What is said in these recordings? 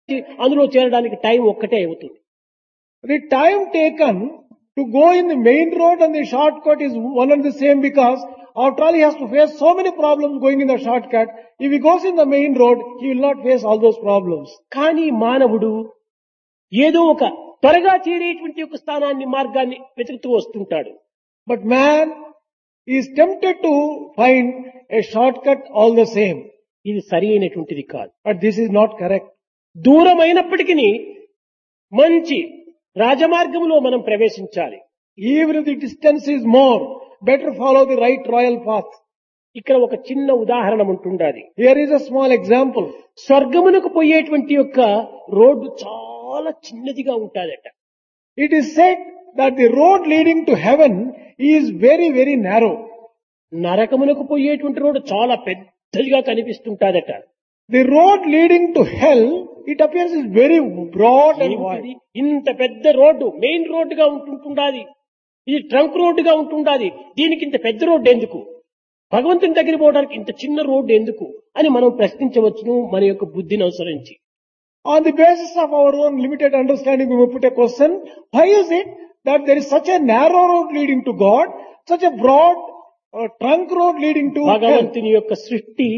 అందులో చేరడానికి టైం ఒక్కటే అవుతుంది The time taken to go in the main road and the shortcut is one and the same because after all he has to face so many problems going in the shortcut. If he goes in the main road, he will not face all those problems. కానీ మానవుడు ఏదో ఒక త్వరగా చేరేటువంటి ఒక స్థానాన్ని మార్గాన్ని వెతుకుతూ వస్తుంటాడు But man is tempted to find a shortcut all the same. ఇది సరి అయినటువంటిది కాదు But this is not correct. దూరమైనప్పటికీ మంచి రాజమార్గంలో మనం ప్రవేశించాలి Even if the distance is more, better follow the right royal path. ఇక్కడ ఒక చిన్న ఉదాహరణ ఉంటుండాలి Here is a small example. స్వర్గమునకు పోయేటువంటి యొక్క రోడ్డు చాలా చిన్నదిగా ఉంటాదట It is said that the road leading to heaven is very, very narrow. నరకమునకు పోయేటువంటి రోడ్డు చాలా పెద్దదిగా కనిపిస్తుంటాదట The road leading to hell, it appears is very broad and ఏమిటిది? wide. ఇంత పెద్ద రోడ్డు మెయిన్ రోడ్డుగా ఉంటుండాది ఇది ట్రంక్ రోడ్డుగా ఉంటుండాది దీనికి ఇంత పెద్ద రోడ్డు ఎందుకు భగవంతుని దగ్గర పోవడానికి ఇంత చిన్న రోడ్డు ఎందుకు అని మనం ప్రశ్నించవచ్చును మన యొక్క బుద్ధిని అనుసరించి On the basis of our own limited understanding, we may put a question, why is it that there is such a narrow road leading to God, such a broad uh, trunk road leading to hell? భగవంతుని యొక్క సృష్టి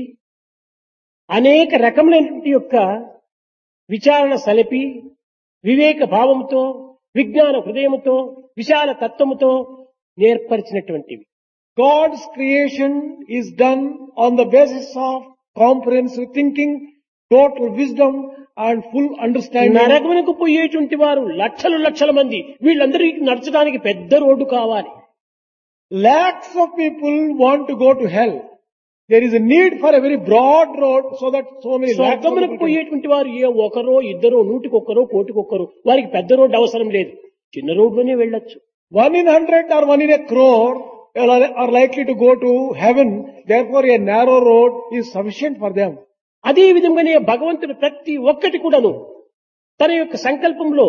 అనేక రకములైనటువంటి యొక్క విచారణ సలిపి వివేక భావముతో విజ్ఞాన హృదయముతో విశాల తత్వముతో నేర్పరిచినటువంటివి God's creation is done on the basis of comprehensive thinking, total wisdom and full understanding. నరకమునకు పోయేటువంటి వారు లక్షలు లక్షల మంది వీళ్ళందరికీ నడచడానికి పెద్ద రోడ్డు కావాలి Lakhs of people want to go to hell. There is a need for a very broad road so that so many lakhs of స్వర్గమునకు people can- పోయేటువంటి వారు ఏ ఒకరో ఇద్దరో నూటికొక్కరో కోటికొక్కరో వారికి పెద్ద రోడ్డు అవసరం లేదు చిన్న రోడ్లోనే వెళ్ళొచ్చు One in hundred or one in a crore are are likely to go to heaven. Therefore, a narrow road is sufficient for them. అదే విధంగానే భగవంతుడు ప్రతి ఒక్కటి కూడాను తన యొక్క సంకల్పంలో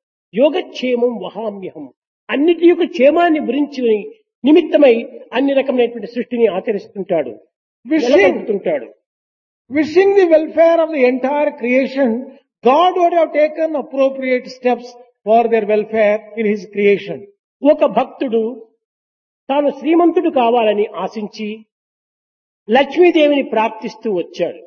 యోగక్షేమం వహామ్యహం అన్నిటి యొక్క క్షేమాన్ని గురించి నిమిత్తమై అన్ని రకమైనటువంటి సృష్టిని ఆచరిస్తుంటాడు Wishing, నిలబడుతుంటాడు wishing the welfare of the entire creation, God would have taken appropriate steps for their welfare in His creation. ఒక భక్తుడు తాను శ్రీమంతుడు కావాలని ఆశించి లక్ష్మీదేవిని ప్రార్థిస్తూ వచ్చాడు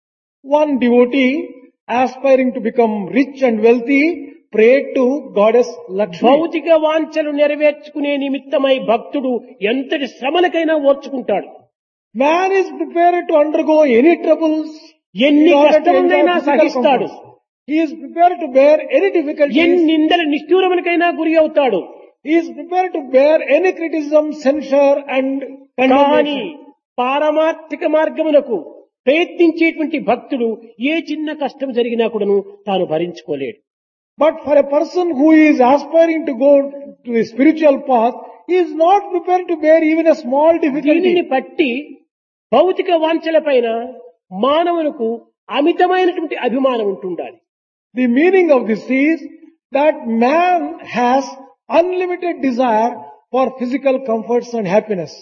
One devotee, aspiring to become rich and wealthy, prayed to Goddess Lakshmi. భౌతిక వాంఛలు నెరవేర్చుకునే నిమిత్తమై భక్తుడు ఎంతటి శ్రమలకైనా ఓర్చుకుంటాడు Man is prepared to undergo any troubles. ఎన్ని in order to కష్టములైనా enjoy physical సహిస్తాడు comforts. He is prepared to bear any difficulties. ఎన్ని నిందల నిష్ఠూరములకైనా గురి అవుతాడు He is prepared to bear any criticism, censure and కానీ condemnation. పారమార్థిక మార్గమునకు ప్రయత్నించేటువంటి భక్తుడు ఏ చిన్న కష్టం జరిగినా కూడాను తాను భరించుకోలేడు But for a person who is aspiring to go to the spiritual path, he is not prepared to bear even a small దీనిని difficulty. బట్టి భౌతిక వాంఛల పైన మానవులకు అమితమైనటువంటి అభిమానం ఉంటుండాలి The meaning of this is that man has unlimited desire for physical comforts and happiness.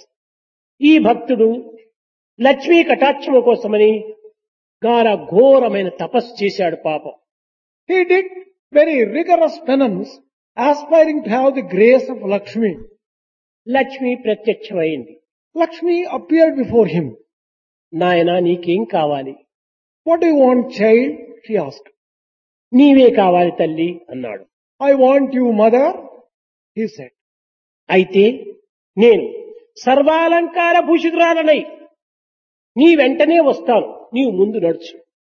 ఈ భక్తుడు లక్ష్మీ కటాక్షము కోసమని గార ఘోరమైన తపస్సు చేశాడు పాపం He did very rigorous penance, aspiring to have the grace of Lakshmi. Lakshmi ప్రత్యక్షమైంది Lakshmi appeared before him. నాయనా నీకేం కావాలి What do you want, child? She asked. నీవే కావాలి తల్లి అన్నాడు I want you, mother, he said. అయితే నేను సర్వాలంకార భూషితురాలనై నీ వెంటనే వస్తాను నీవు ముందు నడుచు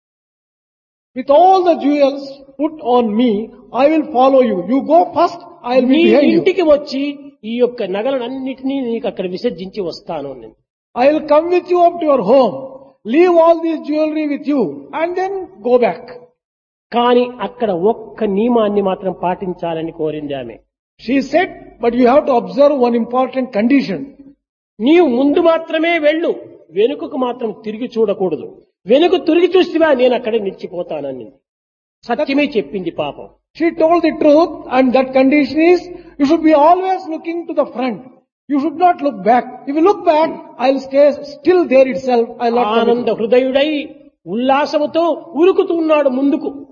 With all the jewels put on me, I will follow you. You go first, I will నీ be behind you. ఇంటికి వచ్చి ఈ యొక్క నగలన్నిటినీ నీకు అక్కడ విసర్జించి వస్తాను నేను I will come with you up to your home. Leave all this jewelry with you and then go back. కానీ అక్కడ ఒక్క నియమాన్ని మాత్రం పాటించాలని కోరింది ఆమె She said, but you have to observe one important condition. నీవు ముందు మాత్రమే వెళ్ళు వెనుకకు మాత్రం తిరిగి చూడకూడదు వెనుక తిరిగి చూసివా నేను అక్కడే నిలిచిపోతానని సత్యమే చెప్పింది పాపం She told the truth and that condition is you should be always looking to the front. You should not look back. If you look back, I'll stay still there itself. I'll not come with ఆనంద you. హృదయుడై ఉల్లాసముతో ఉరుకుతూ ఉన్నాడు ముందుకు